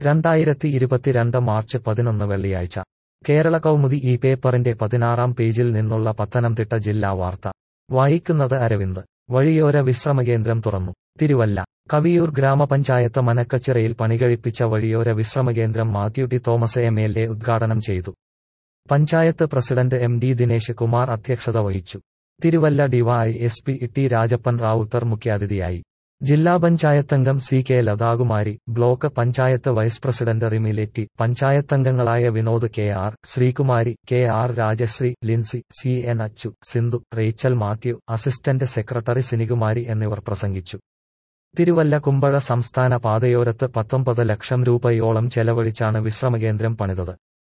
രണ്ടായിരത്തി ഇരുപത്തിരണ്ട് മാർച്ച് പതിനൊന്ന് വെള്ളിയാഴ്ച കേരള കൗമുദി ഈ പേപ്പറിന്റെ പതിനാറാം പേജിൽ നിന്നുള്ള പത്തനംതിട്ട ജില്ലാ വാർത്ത വായിക്കുന്നത് അരവിന്ദ് വഴിയോര വിശ്രമകേന്ദ്രം തുറന്നു തിരുവല്ല കവിയൂർ ഗ്രാമപഞ്ചായത്ത് മനക്കച്ചിറയിൽ പണികഴിപ്പിച്ച വഴിയോര വിശ്രമകേന്ദ്രം Mathew T Thomas M L A ഉദ്ഘാടനം ചെയ്തു panchayat president M D Dinesh Kumar അധ്യക്ഷത വഹിച്ചു Thiruvalla D Y S P T Rajappan Rawther മുഖ്യാതിഥിയായി ജില്ലാ പഞ്ചായത്തംഗം C K Lathakumari block panchayat vice president റിമിലെറ്റി പഞ്ചായത്തംഗങ്ങളായ Vinod K R Sreekumari K R Rajasree Lincy C N Achu Sindhu Rachel Mathew assistant secretary Sinikumari എന്നിവർ പ്രസംഗിച്ചു തിരുവല്ല കുമ്പഴ സംസ്ഥാന പാതയോരത്ത് പത്തൊമ്പത് ലക്ഷം രൂപയോളം ചെലവഴിച്ചാണ് വിശ്രമകേന്ദ്രം പണിതത്